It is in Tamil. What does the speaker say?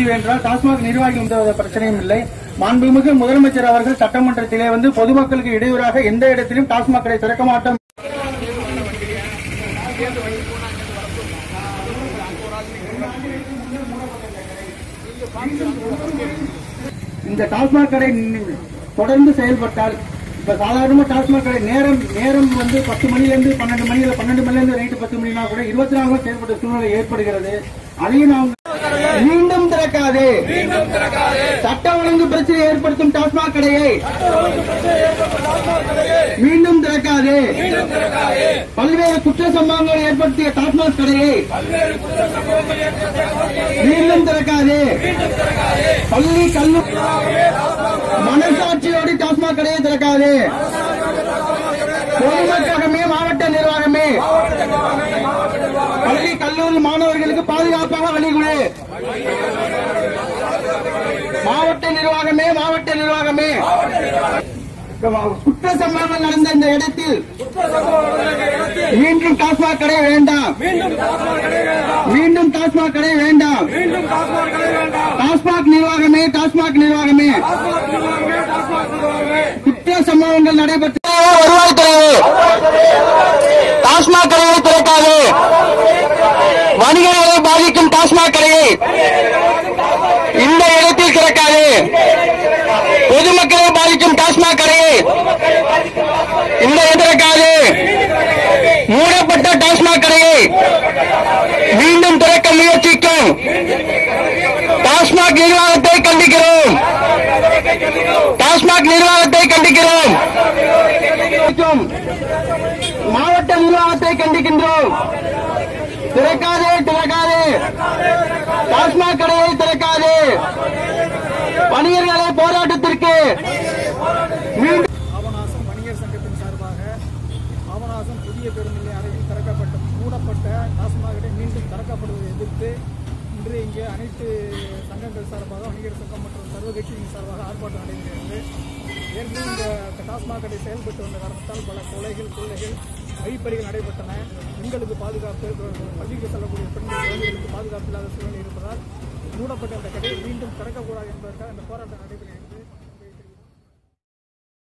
முடிவு என்றால் டாஸ்மாக் நிர்வாகிகள் எந்த பிரச்சனையும் இல்லை மாண்புமிகு முதலமைச்சர் அவர்கள் சட்டமன்றத்திலே வந்து பொதுமக்களுக்கு இடையூறாக எந்த இடத்திலும் டாஸ்மாக் கடை திறக்க மாட்டோம் இந்த டாஸ்மாக் கடை நி- தொடர்ந்து செயல்பட்டால் இப்ப சாதாரணமா டாஸ்மாக் கடை நேரம் நேரம் வந்து பத்து மணில இருந்து பன்னெண்டு மணில பன்னெண்டு மணில இருந்து நைட்டு பத்து மணினா கூட இருபத்தி நாலு மணி செயல்பட்ட சூழ்நிலை ஏற்படுகிறது அதையும் நாம் மீண்டும் திறக்காது சட்ட ஒழுங்கு பிரச்சனை ஏற்படுத்தும் டாஸ்மாக் கடையை மீண்டும் திறக்காது பல்வேறு குற்ற சம்பவங்களை ஏற்படுத்திய டாஸ்மாக் கடையை மீண்டும் திறக்காது பள்ளி கல்லூரி மனசாட்சியோடு டாஸ்மாக் கடையை திறக்காது பொதுமக்களகமே மாவட்ட நிர்வாகமே பள்ளி கல்லூரி மாணவர்களுக்கு பாதுகாப்பாக வழிகொடு மாவட்ட நிர்வாகமே மாவட்ட நிர்வாகமே குற்ற சம்பவங்கள் நடந்த இந்த இடத்தில் மீண்டும் டாஸ்மாக் கடை வேண்டாம் மீண்டும் டாஸ்மாக் கடை வேண்டாம் டாஸ்மாக் நிர்வாகமே டாஸ்மாக் நிர்வாகமே குற்ற சம்பவங்கள் நடைபெற்ற வருவாய்த்துறை டாஸ்மாக் கடையை திறக்காது வணிகர்களை பாதிக்கும் டாஸ்மாக் கடையை இந்த இடத்தில் திறக்காது பொதுமக்களை பாதிக்கும் டாஸ்மாக் கடையை இந்த இடத்தில் திறக்காது மூடப்பட்ட டாஸ்மாக் கடையை மீண்டும் திறக்க முயற்சிக்கும் டாஸ்மாக் நிர்வாகத்தை கண்டிக்கிறோம் டாஸ்மாக் நிர்வாகத்தை கண்டிக்கிறோம் மாவட்ட நிர்வாகத்தை கண்டிக்கின்றோம் திறக்காதே திறக்காதே டாஸ்மாக் கடையை திறக்காதே வணிகர்களை போராட்டத்திற்கு மீண்டும் ஆவணாசம் வணிகர் சங்கத்தின் சார்பாக ஆவணாசம் புதிய பேருந்து நிலைய அருகில் திறக்கப்பட்ட மூடப்பட்ட டாஸ்மாக் கடை மீண்டும் திறக்கப்படுவதை எதிர்த்து இன்று இங்கே அனைத்து சங்கங்கள் சார்பாக வணிகர் சங்கம் மற்றும் சர்வ கட்சியின் சார்பாக ஆர்ப்பாட்டம் நடைபெறுகிறது ஏற்கனவே இந்த டாஸ்மாக் கடை செயல்பட்டு வந்த காரணத்தால் பல கொலைகள் கொள்ளைகள் வழிப்பறிகள் நடைபெற்றன பெண்களுக்கு பாதுகாப்பு பள்ளிக்கு செல்லக்கூடிய பெண்கள் குழந்தைகளுக்கு பாதுகாப்பு இல்லாத சூழ்நிலை இருப்பதால் மூடப்பட்ட அந்த கடை மீண்டும் திறக்கக்கூடாது என்பதற்காக இந்த போராட்டம் நடைபெறுகிறது